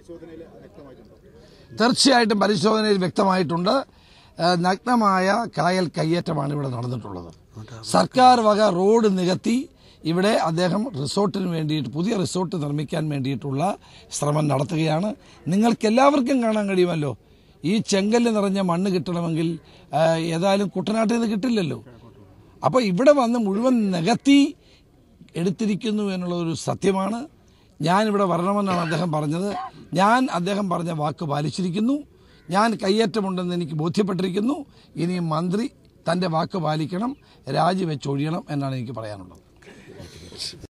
പരിശോധനയിൽ വ്യക്തമായിട്ടുണ്ടോ തീർച്ചയായിട്ടും പരിശോധനയിൽ വ്യക്തമായിട്ടുണ്ട് ഏഹ് നഗ്നമായ കായൽ കയ്യേറ്റമാണ് ഇവിടെ നടന്നിട്ടുള്ളത് സർക്കാർ വക റോഡ് നികത്തി ഇവിടെ അദ്ദേഹം റിസോർട്ടിന് വേണ്ടിയിട്ട് പുതിയ റിസോർട്ട് നിർമ്മിക്കാൻ വേണ്ടിയിട്ടുള്ള ശ്രമം നടത്തുകയാണ് നിങ്ങൾക്ക് എല്ലാവർക്കും കാണാൻ കഴിയുമല്ലോ ഈ ചെങ്കല്ല് നിറഞ്ഞ മണ്ണ് കിട്ടണമെങ്കിൽ ഏഹ് ഏതായാലും കുട്ടനാട്ടിൽ നിന്ന് കിട്ടില്ലല്ലോ അപ്പോൾ ഇവിടെ വന്ന് മുഴുവൻ നികത്തി എടുത്തിരിക്കുന്നു എന്നുള്ളതൊരു സത്യമാണ് ഞാൻ ഇവിടെ വരണമെന്നാണ് അദ്ദേഹം പറഞ്ഞത് ഞാൻ അദ്ദേഹം പറഞ്ഞ വാക്ക് പാലിച്ചിരിക്കുന്നു ഞാൻ കയ്യേറ്റമുണ്ടെന്ന് എനിക്ക് ബോധ്യപ്പെട്ടിരിക്കുന്നു ഇനി മന്ത്രി തൻ്റെ വാക്ക് പാലിക്കണം രാജിവെച്ചൊഴിയണം എന്നാണ് എനിക്ക് പറയാനുള്ളത്